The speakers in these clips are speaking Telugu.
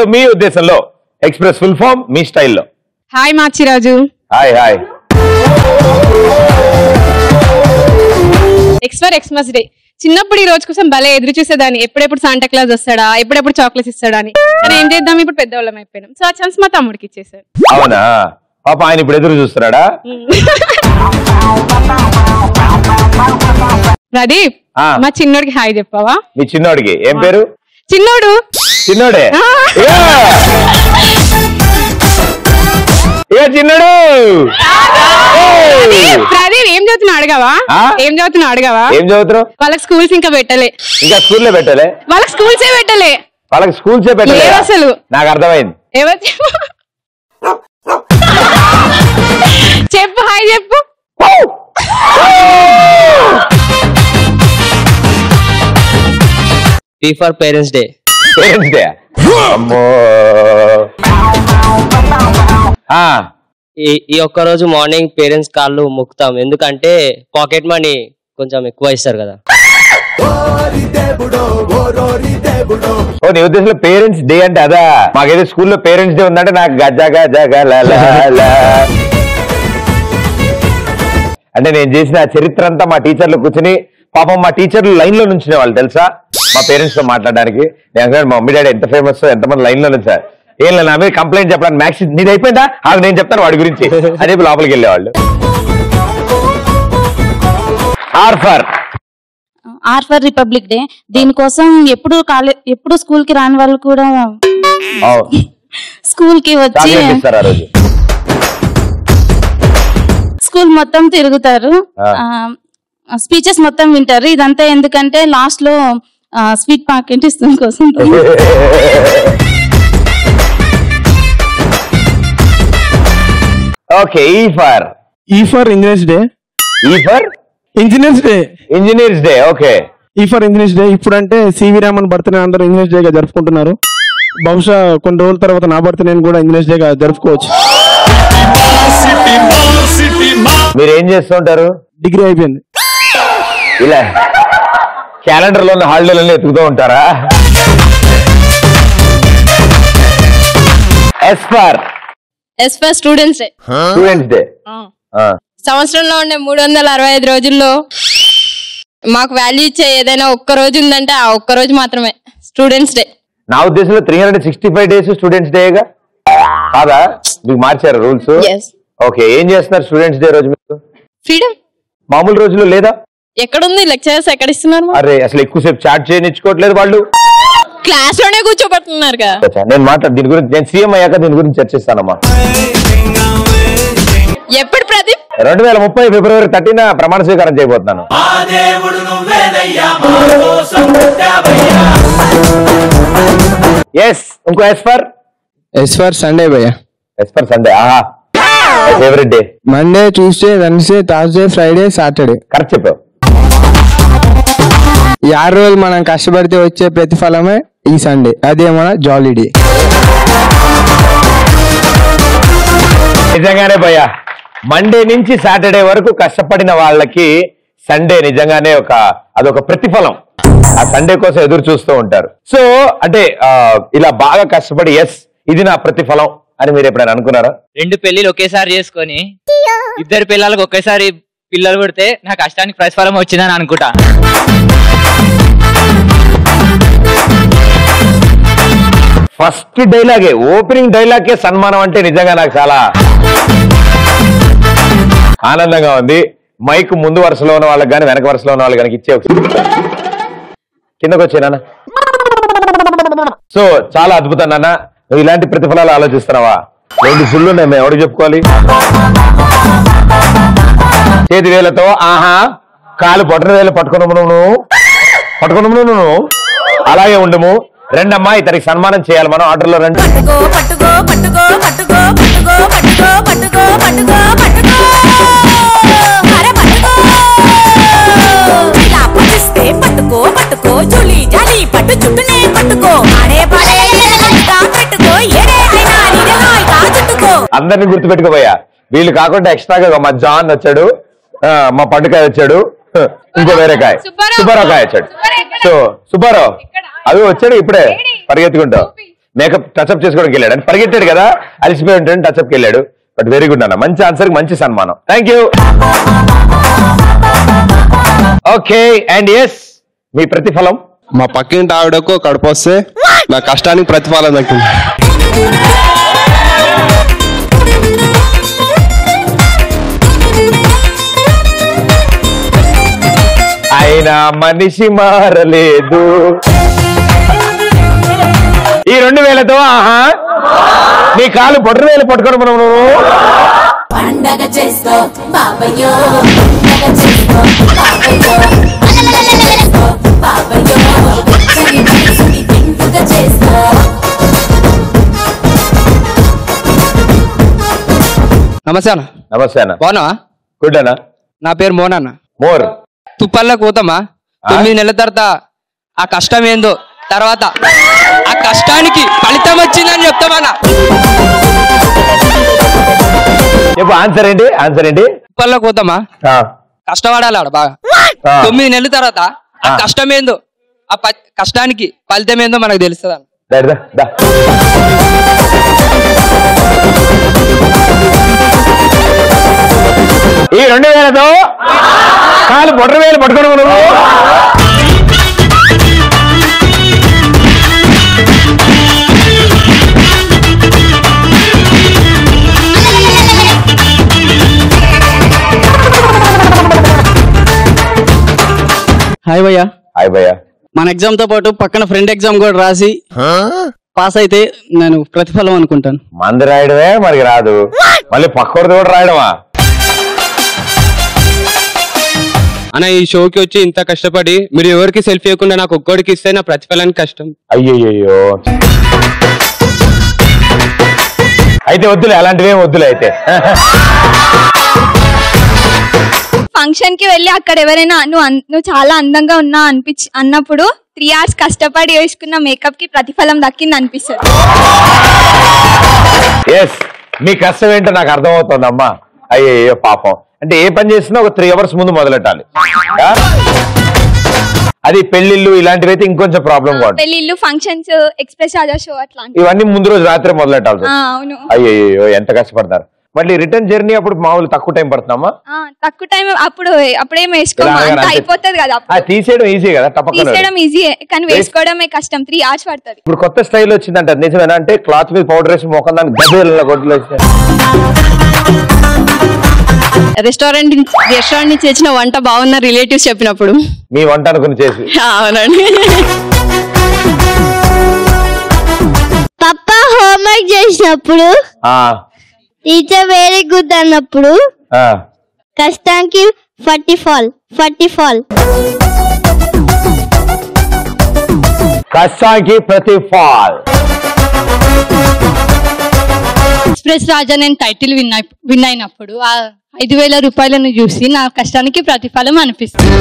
సో మీ ఉద్దేశంలో ఎక్స్ప్రెస్ ఫుల్ ఫామ్ మీ స్టైల్లో hi Machiraju hi hi X for Xmas day చిన్నప్పుడు ఈ రోజు కోసం భలే ఎదురు చూసేదాన్ని ఎప్పుడెప్పుడు సాంటా క్లాస్ వస్తాడా ఎప్పుడెప్పుడు చాక్లెట్స్ ఇస్తాడా అని కానీ ఏం చేద్దాం ఇప్పుడు పెద్దవాళ్ళం అయిపోయినాం సో ఆ ఛాన్స్ మా తమ్ముడికి ఇచ్చేసారు అవునా పాప ఆయన ఇప్పుడు ఎదురు చూస్తున్నాడా ప్రదీప్ ఆ. మా చిన్నోడికి హాయ్ చెప్పావా మీ చిన్నోడికి ఏం పేరు చిన్నోడు చిన్నోడే ఆ. ఇగో! ఇగో చిన్నోడు ప్రదీప్, ప్రదీప్ ఏం చదువుతున్నా అడగవా ఆ? ఏం చదువుతున్నా అడగవా ఏం చదువుతున్నావు వాళ్ళకి స్కూల్స్ ఇంకా పెట్టలే ఇంకా స్కూల్లో పెట్టలే వాళ్ళకి స్కూల్సే పెట్టలే వాళ్ళకి స్కూల్సే పెట్టలే లేవు అసలు. నాకు అర్థమైంది ఎవరు చెప్పు చెప్పు హాయ్ చెప్పు P for parents day parents day అమ్మో ఆ, ఈ ఈ ఒక్క రోజు మార్నింగ్ పేరెంట్స్ కాళ్ళు మొక్కుతాం ఎందుకంటే పాకెట్ మనీ కొంచెం ఎక్కువ ఇస్తారు కదా ఓ నీ ఉద్దేశంలో పేరెంట్స్ డే అంటే అదా మాకైతే స్కూల్లో పేరెంట్స్ డే ఉందంటే నాకు గజ గజ గల ల ల. అంటే నేను చేసిన ఆ చరిత్ర అంతా మా టీచర్లు కూర్చుని పాపం మా టీచర్లు లైన్ లో నుంచునే వాళ్ళు తెలుసా మా పేరెంట్స్ తో మాట్లాడడానికి నేను అనుకున్నాను, మా మమ్మీ డాడీ ఎంత ఫేమస్ ఎంతమంది లైన్ లో నుంచారు ఏం లేదు నా మీద కంప్లైంట్ చెప్పడానికి మ్యాక్స్ నీది అయిపోయిందా అది నేను చెప్తాను వాడి గురించి అని చెప్పి లోపలికి వెళ్ళేవాళ్ళు R for R for republic day దీనికోసం ఎప్పుడు కాలే ఎప్పుడు స్కూల్ కి రాని వాళ్ళు కూడా స్కూల్ కి వచ్చి చాక్లెట్ ఇస్తారు ఆ రోజు స్కూల్ మొత్తం తిరుగుతారు ఆ. స్పీచెస్ మొత్తం వింటారు ఇదంతా ఎందుకంటే లాస్ట్ లో స్వీట్ పాకెట్ ఇస్తాం కోసం okay E for E for engineers day E for engineers day engineers day okay E for engineers day ఇప్పుడంటే సివి రామన్ బర్త్డే అందరూ ఇంజనీర్స్ డే గా జరుపుకుంటున్నారు బహుశా కొన్ని రోజుల తర్వాత నా బర్త్డే కూడా ఇంజనీర్స్ డే గా జరుపుకోవచ్చు మీరు ఏం చేస్తుంటారు డిగ్రీ అయిపోయింది ఇలా క్యాలెండర్ లో ఉన్న హాలిడేలలో ఎత్తుకుతూ ఉంటారా S for S for students day students day సంవత్సరంలో ఉండే మూడు వందల అరవై ఐదు రోజుల్లో మాకు వాల్యూ ఇచ్చే ఏదైనా ఒక్క రోజు ఉందంటే ఆ ఒక్క రోజు మాత్రమే స్టూడెంట్స్ డే నా ఉద్దేశంలో three hundred sixty five days students డేగా కాదా మీకు మార్చారు రూల్స్ Yes. ఓకే ఏం చేస్తున్నారు స్టూడెంట్స్ డే రోజు మీరు ఫ్రీడమ్ మామూలు రోజుల్లో లేదా ఎక్కడుంది లెక్చరర్స్ ఎక్కడ ఇస్తున్నారు మాకు? అరే అసలు ఎక్కువసేపు చాట్ చేయనిచ్చుకోవట్లేదు వాళ్ళు క్లాస్ లోనే కూర్చోబెడుతున్నారు కదా అచ్చా, నేను మాట్లాడు దీని గురించి నేను సీఎం అయ్యాక దీని గురించి చర్చిస్తానమ్మా ఎప్పుడు ప్రదీప్ రెండు వేల ముప్పై ఫిబ్రవరి థర్టీన ప్రమాణ స్వీకారం చేయబోతున్నాను ఎస్ ఇంకో S for S for Sunday భయ్య ఎస్ ఫర్ సండే ఆహా favourite day Monday Tuesday Wednesday Thursday Friday Saturday correct చెప్పావు ఈ ఆరు రోజులు మనం కష్టపడితే వచ్చే ప్రతిఫలమే ఈ సండే అదే మన జాలీ డే నిజంగానే భయ్యా మండే నుంచి సాటర్డే వరకు కష్టపడిన వాళ్ళకి సండే నిజంగానే ఒక అదొక ప్రతిఫలం ఆ సండే కోసం ఎదురు చూస్తూ ఉంటారు సో అంటే ఆ, ఇలా బాగా కష్టపడి ఎస్ ఇది నా ప్రతిఫలం అని మీరు ఎప్పుడైనా అనుకున్నారా రెండు పెళ్లిలు ఒకేసారి చేసుకొని ఇద్దరు పిల్లలకు ఒకేసారి పిల్లలు పుడితే నా కష్టానికి ప్రతిఫలం వచ్చిందని అనుకుంటా ఫస్ట్ డైలాగే ఓపెనింగ్ డైలాగే సన్మానం అంటే నిజంగా నాకు చాలా ఆనందంగా ఉంది మైక్ ముందు వరుసలో ఉన్న వాళ్ళకి కానీ వెనక వరుసలో ఉన్న వాళ్ళకి కానీ ఇచ్చే కిందకు వచ్చే నాన్న సో చాలా అద్భుతం నాన్న నువ్వు ఇలాంటి ప్రతిఫలాలు ఆలోచిస్తున్నావా రెండు సుళ్ళు ఉన్నాయి మేము ఎవరికి చెప్పుకోవాలి చేతి వేలతో ఆహా కాలు పొట్టన వేలు పట్టుకున్నాము నువ్వు పట్టుకున్నాము నువ్వు అలాగే ఉండము రెండమ్మా ఇతనికి సన్మానం చేయాలి మనం ఆర్డర్లో రండి పట్టుకో పట్టుకో పట్టుకో పట్టుకో పట్టుకో పట్టుకో పట్టుకో పట్టుకో పట్టుకో అరే పట్టుకో ఇలా పట్టిస్తే పట్టుకో పట్టుకో జులి జాలి పట్టు చుట్టూనే పట్టుకో ఆడే పాడే ఏడగా పెట్టుకో ఏడే అయినా నీడలో ఇక చుట్టుకో అందరిని గుర్తుపెట్టుకోబోయా వీళ్ళు కాకుండా ఎక్స్ట్రాగా మా జాన్ వచ్చాడు ఆ, మా పట్టుకాయ వచ్చాడు హ, ఇంకో వేరే కాయ సుబ్బారావు. సుబ్బారావు కాయ వచ్చాడు సుబ్బారావు ఎక్కడ? సో సుబ్బారావు ఎక్కడ? అవి వచ్చాడు ఇప్పుడే ఏడి? పరిగెత్తుకుంటా చూపి. మేకప్ టచ్అప్ చేసుకోవడానికి వెళ్ళాడు అని పరిగెట్టాడు కదా అలసిపోయి ఉంటాడు టచ్అప్కి వెళ్ళాడు బట్ వెరీ గుడ్ అన్న మంచి ఆన్సర్ మంచి సన్మానం thank you okay and yes మీ ప్రతిఫలం మా పక్కింటి ఆవిడకు కడుపు వస్తే నా కష్టానికి ప్రతిఫలం దక్కింది ఆయన మనిషి మారలేదు ఈ రెండు వేలతో ఆహా నీ కాలు పొట్టు వేలు పట్టుకొని మనం నువ్వు పండగ చేసుకో బాబయ్యో పండగ చేసుకో బాబయ్యో చేసుకో బాబయ్యో వెచ్చని మనసుని తింటుగ చేసుకో నమస్తే అన్న నమస్తే అన్న బాగున్నావా గుడ్ అన్న నా పేరు మోహన్ అన్న మోర్ తుప్పల్లో కూతమా తొమ్మిది నెలల తర్వాత ఆ కష్టం ఏందో తర్వాత ఆ కష్టానికి ఫలితం వచ్చిందని చెప్తామన్నా చెప్పు ఆన్సర్ ఏంటి ఆన్సర్ ఏంటి తుప్పల్లో కూతమా ఆ, కష్టపడాలి ఆడ బాగా ఆ. తొమ్మిది నెలల తర్వాత ఆ ఆ. కష్టం ఏందో ఆ ప- కష్టానికి ఫలితం ఏందో మనకు తెలుస్తుంది అన్న దా, దా, దా. ఈ రెండు వేలతో కాలు పొట్టు వేలు పట్టుకొని నువ్వు హాయ్ భయ్యా హాయ్ భయ్యా మన ఎగ్జామ్ తో పాటు పక్కన ఫ్రెండ్ ఎగ్జామ్ కూడా రాసి పాస్ అయితే నేను ప్రతిఫలం అనుకుంటాను మంది రాయడమే మనకి రాదు మళ్ళీ పక్కడిది కూడా రాయడమా అన్న ఈ షోకి వచ్చి ఇంత కష్టపడి మీరు ఎవరికి సెల్ఫీ ఇవ్వకుండా నాకు ఒక్కడికి ఇస్తే నా ప్రతిఫలానికి కష్టం అయ్యయ్యో అయితే వద్దులే అలాంటివి వద్దులే అయితే ఫంక్షన్ కి వెళ్ళి అక్కడ ఎవరైనా నువ్వు అన్- నువ్వు చాలా అందంగా ఉన్నా అనిపించి అన్నప్పుడు త్రీ అవర్స్ కష్టపడి వేసుకున్న మేకప్ కి ప్రతిఫలం దక్కింది అనిపిస్తుంది ఎస్ మీ కష్టం ఏంటో నాకు అర్థమవుతుంది అమ్మా అయ్యయ్యో పాపం అంటే ఏ పని చేసినా ఒక త్రీ అవర్స్ ముందు మొదలెట్టాలి ఆ? అది పెళ్లిళ్ళు ఇలాంటివి అయితే ఇంకొంచెం ప్రాబ్లం కాదు పెళ్లిళ్ళు ఫంక్షన్స్ ఎక్స్ప్రెస్ రాజా షో అట్లాంటి ఇవన్నీ ముందు రోజు రాత్రి మొదలెట్టాలి ఆ, అవును అయ్యయ్యో ఎంత కష్టపడతారు మళ్ళీ రిటర్న్ జర్నీ అప్పుడు మామూలు తక్కువ టైం పడుతుందమ్మా ఆ, తక్కువ టైం అప్పుడు అప్పుడేం వేసుకోము ఇలా అంత అనగానే అయిపోతుంది కదా ఆ, తీసేయడం ఈజీ కదా తప్పకుండా తీసేయడం ఈజీయే కానీ వేసుకోవడమే కష్టం త్రీ అవర్స్ పడుతుంది ఇప్పుడు కొత్త స్టైల్ వచ్చిందంట అది నిజమేనా అంటే క్లాత్ మీద పౌడర్ వేసి మొఖం దాన్ని గద్దెల గొడ్లు వేసి రెస్టారెంట్ రెస్టారెంట్ నుంచి తెచ్చిన వంట బాగున్న రిలేటివ్స్ చెప్పినప్పుడు మీ వంట అనుకుని చేసి అవునండి పప్ప హోంవర్క్ చేసినప్పుడు ఆ, టీచర్ వెరీ గుడ్ అన్నప్పుడు ఆ. కష్టానికి ఫర్టీ ఫాల్ ఫర్టీ ఫాల్ కష్టానికి ప్రతి ఫాల్ ఎక్స్ప్రెస్ రాజా నేను టైటిల్ విన్ అయి- విన్ అయినప్పుడు ఆ ఐదు వేల రూపాయలను చూసి నా కష్టానికి ప్రతిఫలం అనిపిస్తుంది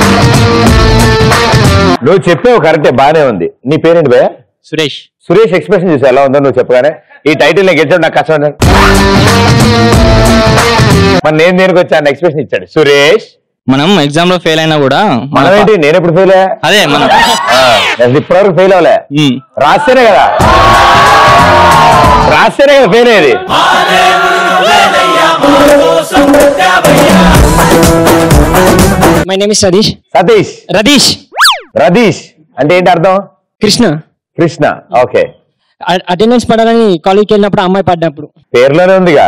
నువ్వు చెప్పావు కరెక్టే బానే ఉంది నీ పేరేంటి భయ సురేష్ సురేష్ ఎక్స్ప్రెషన్ చూసి ఎలా ఉందో నువ్వు చెప్పగానే ఈ టైటిల్ నేను గెలిచాడు నాకు కష్టం ఉంది. మరి నేను దేనికి వచ్చాను ఎక్స్ప్రెషన్ ఇచ్చాడు సురేష్ మనం ఎగ్జామ్ లో ఫెయిల్ అయినా కూడా మనం ఏంటి నేను ఎప్పుడు ఫెయిల్ అదే మనం ఇప్పటివరకు ఫెయిల్ అవ్వలే రాస్తేనే కదా రాస్తేనే కదా ఫెయిల్ అయ్యేది my name is Satish Satish radish radish అంటే ఏంటి అర్థం కృష్ణ కృష్ణ ఓకే అటెండెన్స్ పడాలని కాలేజ్కి వెళ్ళినప్పుడు అమ్మాయి పడ్డప్పుడు పేరులోనే ఉందిగా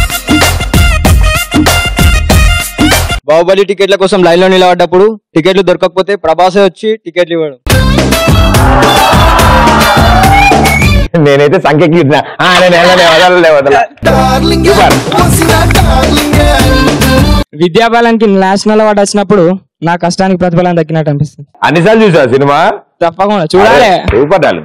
బాహుబలి టికెట్ల కోసం లైన్ లో నిలబడ్డప్పుడు టికెట్లు దొరకకపోతే ప్రభాసే వచ్చి టికెట్లు ఇవ్వడం నేనైతే సంఖ్యకి ఇచ్చినా. ఆ, నేను వెళ్ళలే వదలలే వదల విద్యాబాలానికి నేషనల్ అవార్డు వచ్చినప్పుడు నా కష్టానికి ప్రతిఫలం దక్కినట్టు అనిపిస్తుంది అన్నిసార్లు చూసా సినిమా తప్పకుండా చూడాలి సూపర్ డార్లింగ్.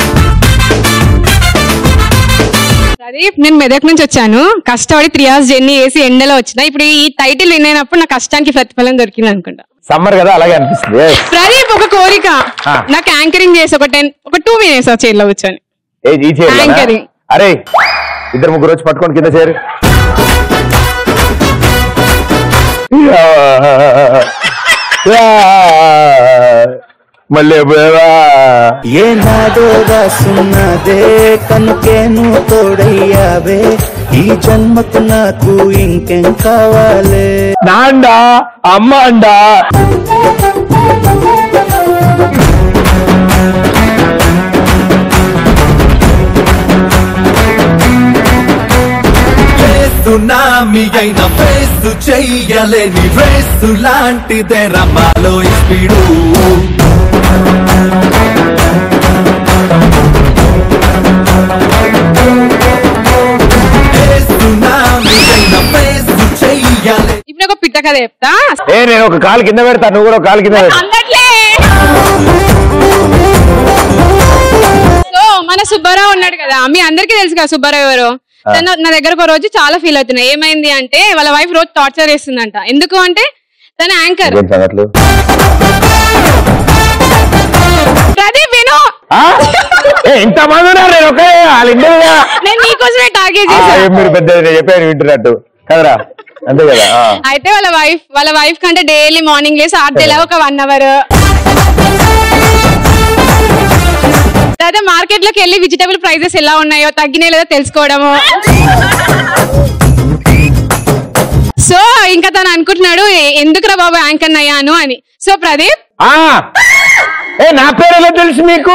ప్రదీప్ నేను మెదక్ నుంచి వచ్చాను కష్టపడి త్రీ అవర్స్ జర్నీ చేసి ఎండలో వచ్చిన ఇప్పుడు ఈ టైటిల్ విన్ అయినప్పుడు నా కష్టానికి ప్రతిఫలం దొరికింది అనుకుంటా సమ్మర్ కదా అలాగే అనిపిస్తుంది Yes. ప్రదీప్ ఒక కోరిక ఆ. నాకు యాంకరింగ్ చేసి ఒక టెన్ ఒక టూ మినిట్స్ ఆ చైర్లో కూర్చొని ఏ, ఈ చైర్ Anchoring. అరే ఇద్దరు ముగ్గురు వచ్చి పట్టుకొని కింద చేరు మళ్ళీ ఎప్పుడేరా ఏనాడో రాసున్నదే కనుకే నువ్వు తోడయ్యావే ఈ జన్మకు నాకు ఇంకేం కావాలే నాండా అమ్మ అండా సునామీ అయిన ఫేస్ చెయ్యలేని రేసు లాంటిదే రమాలో స్పీడు సునామీ అయిన ఫేస్ చెయ్యలే ఇప్పుడు ఒక పిట్ట కథ చెప్తా ఏ నేను ఒక కాలు కింద పెడతా నువ్వు కూడా ఒక కాలు కింద పెడతా అందట్లే సో మన సుబ్బారావు ఉన్నాడు కదా మీ అందరికీ తెలుసు కదా సుబ్బారావు ఎవరు ఆ. తను నా దగ్గర ఒక రోజు చాలా ఫీల్ అవుతున్నా ఏమైంది అంటే వాళ్ళ వైఫ్ రోజు టార్చర్ చేస్తుందంట ఎందుకు అంటే తన యాంకర్ ఏం సంగతులు ప్రదీప్ విను ఆ? ఏ ఇంత మంది ఉన్నారు నేను ఒకే వాళ్ళ ఇండియా నేను నీకోసమే టార్గెట్ చేశాను మీరు పెద్ద నేను చెప్పాను వింటున్నట్టు కదరా అంతే కదా ఆ. అయితే వాళ్ళ వైఫ్ వాళ్ళ వైఫ్ కంటే డైలీ మార్నింగ్ లేసి ఆడతేలా ఒక వన్ అవర్ తర్వాత మార్కెట్ లోకి వెళ్ళి వెజిటబుల్ ప్రైజెస్ ఎలా ఉన్నాయో తగ్గినాయో లేదో తెలుసుకోవడము సో ఇంకా తను అనుకుంటున్నాడు "ఏ- ఎందుకురా బాబు యాంకర్ అయ్యాను అని సో ప్రదీప్ ఆ ఏ నా పేరు ఎలా తెలుసు మీకు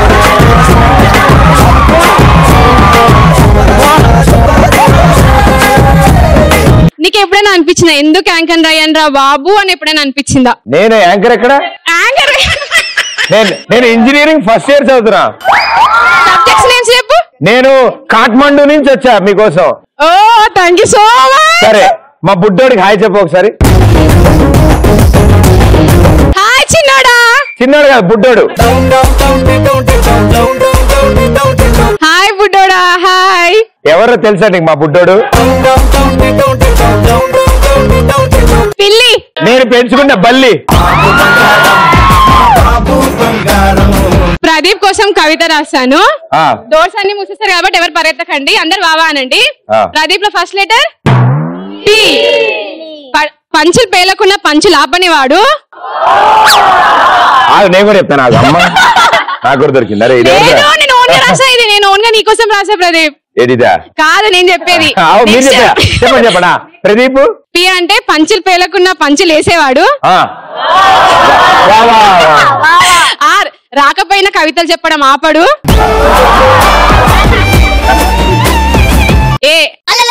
నీకు ఎప్పుడైనా అనిపించిందా ఎందుకు యాంకర్ అయ్యాను రా బాబు అని ఎప్పుడైనా అనిపించిందా నేను యాంకర్ ఎక్కడ యాంకర్ నేను నేను ఇంజనీరింగ్ ఫస్ట్ ఇయర్ చదువుతున్నా సబ్జెక్ట్స్ నేమ్స్ చెప్పు నేను కాఠ్మండు నుంచి వచ్చా మీకోసం oh thank you so much సరే మా బుడ్డోడికి హాయ్ చెప్పు ఒకసారి హాయ్ చిన్నోడా చిన్నాడు కదా బుడ్డోడు హాయ్ బుడ్డోడా హాయ్ ఎవరో తెలుసా నీకు మా బుడ్డోడు పిల్లి నేను పెంచుకున్న బల్లి ప్రదీప్ కోసం కవిత రాశాను ఆ, డోర్స్ అన్ని మూసేస్తారు కాబట్టి ఎవరు పరిగెత్తకండి అందరు వావా అనండి ఆ. ప్రదీప్ లో ఫస్ట్ లెటర్ టీ ప- పంచులు పేలకుండా పంచులు ఆపని వాడు ఆగు, నేను కూడా చెప్తాను ఆగు. అమ్మ నాకు కూడా దొరికింది అరే ఇది లేదు ఎవరిదా? నేను ఓన్ గా రాసా ఇది నేను ఓన్ గా నీకోసం రాసా ప్రదీప్ ఏదిదా కాదు నేను చెప్పేది ఆవు, మీరు Next. చెప్పా చెప్పండి చెప్పడా ప్రదీప్ పి అంటే పంచులు పేలకుండా పంచులు వేసేవాడు ఆ. వా, వా, వా. ఆర్ రాకపోయిన కవితలు చెప్పడం ఆపడు ఏ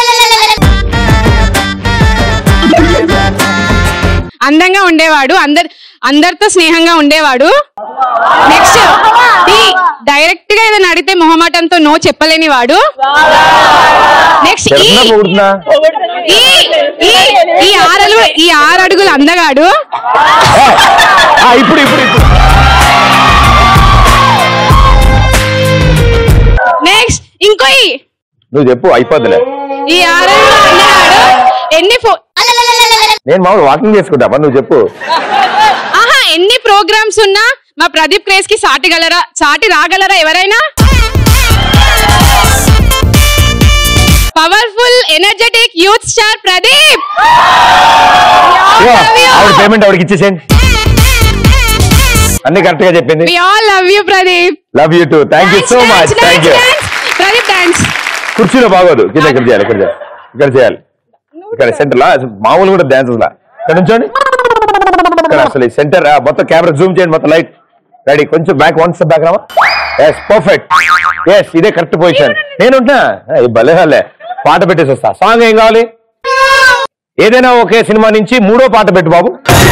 అందంగా ఉండేవాడు అందరు అందరితో స్నేహంగా ఉండేవాడు నెక్స్ట్ డి డైరెక్ట్ గా ఏదైనా అడిగితే మొహమాటంతో నో చెప్పలేని వాడు నెక్స్ట్ ఈ చెప్తున్నా పొగుడుతున్నా ఈ ఈ ఈ ఆరలు ఈ ఆరు అడుగులు అందగాడు ఆ, ఇప్పుడు ఇప్పుడు ఇప్పుడు నెక్స్ట్ ఇంకో ఈ నువ్వు చెప్పు అయిపోద్దులే ఈ ఆరు అడుగులు అందగాడు ఎన్ని ఫో నేను మామూలు వాకింగ్ చేసుకుంటా అమ్మా, నువ్వు చెప్పు ఆహా ఎన్ని ప్రోగ్రామ్స్ ఉన్నా మా ప్రదీప్ క్రేజ్ కి సాటి గలరా సాటి రాగలరా ఎవరైనా powerful energetic youth star Pradeep ఇదిగో, ఆవిడ పేమెంట్ ఆవిడకి ఇచ్చేసేయండి అన్ని కరెక్ట్ గా చెప్పింది we all love you Pradeep love you too thank you so much thank you Pradeep thanks కుర్చీలో బాగోదు కింద ఇక్కడ చేయాలి ఇక్కడ చేయాలి ఇక్కడ చేయాలి ఇక్కడ సెంటర్ లా అసలు మామూలు కూడా డాన్స్ లా ఇక్కడ నుంచోండి ఇక్కడ అసలు సెంటర్ మొత్తం కెమెరా జూమ్ చేయండి మొత్తం లైట్ రెడీ కొంచెం బ్యాక్ వన్ స్టెప్ బ్యాక్ రావా ఎస్ పర్ఫెక్ట్ ఎస్ ఇదే కరెక్ట్ పొజిషన్ నేనుంటా ఏ, భలే భలే పాట పెట్టేసి వస్తా సాంగ్ ఏం కావాలి ఏదైనా ఒకే సినిమా నుంచి మూడో పాట పెట్టు బాబు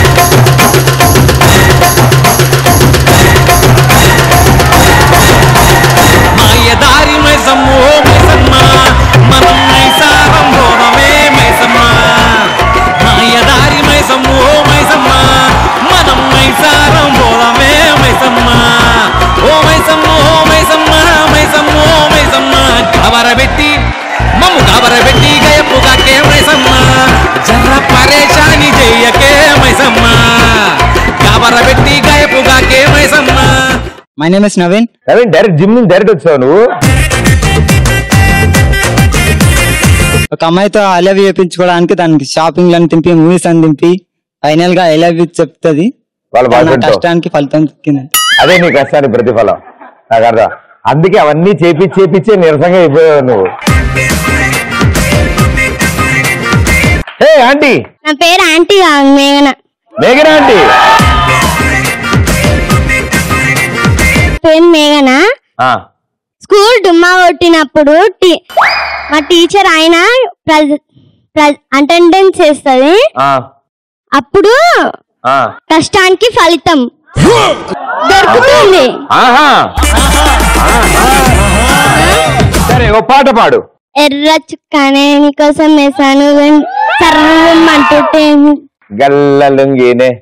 మాయదారి మైసమ్మో మైసమ్మ మనం మైసారం పోవమే మైసమ్మ మాయదారి మైసమ్మో మైసమ్మ మనం మైసారం పోవమే మైసమ్మ ఓ మైసమ్మ ఓ మైసమ్మ మైసమ్మ ఓ మైసమ్మ కవరబెట్టి మమ్ము కవరబెట్టి గయపుగాకే మైసమ్మ జర్ర పరేషాని చెయ్యకే మైసమ్మ కవరబెట్టి గయపుగాకే Maisamma my name is Naveen Naveen direct gym నుంచి డైరెక్ట్ వచ్చావు నువ్వు ఒక అమ్మాయితో ఐ లవ్ యూ చెప్పించుకోవడానికి దానికి షాపింగ్ లను తింపి మూవీస్ అని తింపి ఫైనల్ గా ఐ లవ్ యూ చెప్తుంది వాళ్ళ నా boyfriend తో. కష్టానికి ఫలితం దక్కింది అదే నీ కష్టానికి ప్రతిఫలం నాకు అర్థం అందుకే అవన్నీ చేపించి చేపించే నిరసంగా అయిపోయావు నువ్వు ఏ ఆంటీ నా పేరు ఆంటీ కాదు మేఘన మేఘనా ఆంటీ పేరు మేఘన ఆ, స్కూల్ డుమ్మా కొట్టినప్పుడు టీ- మా టీచర్ ఆయన అటెండెన్స్ చేస్తుంది ఆ, అప్పుడు ఆ. కష్టానికి ఫలితం దొరుకుతుంది ఆహా సరే ఓ పాట పాడు ఎర్ర చుక్కనే నీకోసం వేసాను సర్వం అంటుంటే గల్ల లుంగినే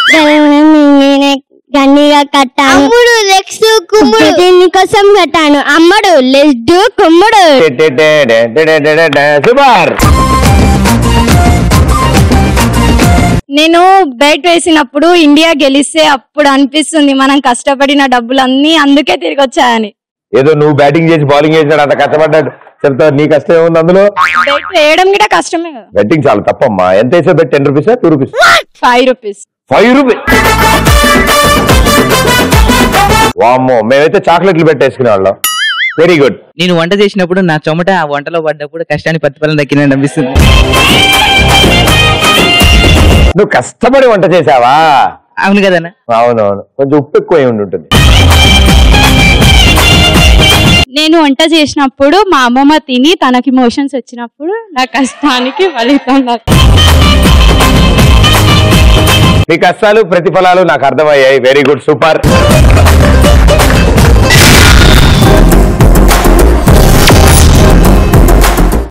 గన్నిగా కట్టాను అమ్ముడు లెక్స్ కుమ్ముడు నీకోసం కట్టాను అమ్మడు లెస్డు కుమ్ముడు టే టే టే డే డే డే డే డే డే. సూపర్ నేను బెట్ వేసినప్పుడు ఇండియా గెలిస్తే అప్పుడు అనిపిస్తుంది మనం కష్టపడిన డబ్బులన్నీ అందుకే తిరిగి వచ్చాయని ఏదో నువ్వు బ్యాటింగ్ చేసి బౌలింగ్ చేసినాడు అంత కష్టపడ్డాడు చెప్తావు నీ కష్టం ఏముంది అందులో బెట్ వేయడం కూడా కష్టమే కదా బెట్టింగ్ చాలా తప్పమ్మా ఎంత వేసా బెట్ టెన్ రూపీసా two rupees five rupees five rupees వామ్మో మేమైతే చాక్లెట్లు పెట్టేసుకునే వాళ్ళం వెరీ గుడ్ నేను వంట చేసినప్పుడు నా చెమట ఆ వంటలో పడ్డప్పుడు కష్టానికి ప్రతిఫలం దక్కినట్టు అనిపిస్తుంది నువ్వు కష్టపడి వంట చేసావా అవును కదన్నా అవునవును కొంచెం ఉప్పు ఎక్కువ అయి ఉండి ఉంటుంది నేను వంట చేసినప్పుడు మా అమ్మమ్మ తిని తనకి మోషన్స్ వచ్చినప్పుడు నా కష్టానికి ఫలితం దక్కింది. మీ కష్టాలు ప్రతిఫలాలు నాకు అర్థమయ్యాయి వెరీ గుడ్ సూపర్